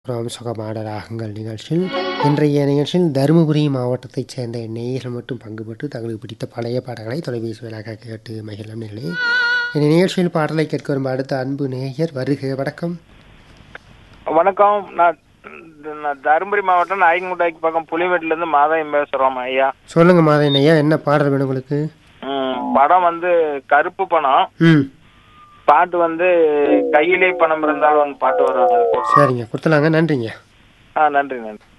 ராம் சுகமான ராகங்கள் நிகழ்ச்சியில் இன்றைய நிகழ்ச்சியில் தருமபுரி மாவட்டத்தைச் சேர்ந்த நேயர்கள் மட்டும் பங்கு பெற்று தங்களுக்கு பிடித்த பழைய பாடல்களை தொலைபேசி வழியாக கேட்டு மகிழும் நிலை இந்த நிகழ்ச்சியில் பாடலை கேட்க வரும் அடுத்த அன்பு நேயர் வருக வணக்கம் வணக்கம் நான் நான் தருமபுரி மாவட்டம் நாயக்கன்குட்டாய்க்கு பக்கம் புலிமேட்டுல இருந்து மாதாயம் பேசுறோம் ஐயா சொல்லுங்க மாதன் ஐயா என்ன பாடல் வேணும் உங்களுக்கு ம், படம் வந்து கருப்பு பணம் ம் பாட்டு வந்து கையிலே பணம் இருந்தாலும் பாட்டு வரும் சரிங்க கொடுத்துலாங்க நன்றிங்க ஆ நன்றி நன்றி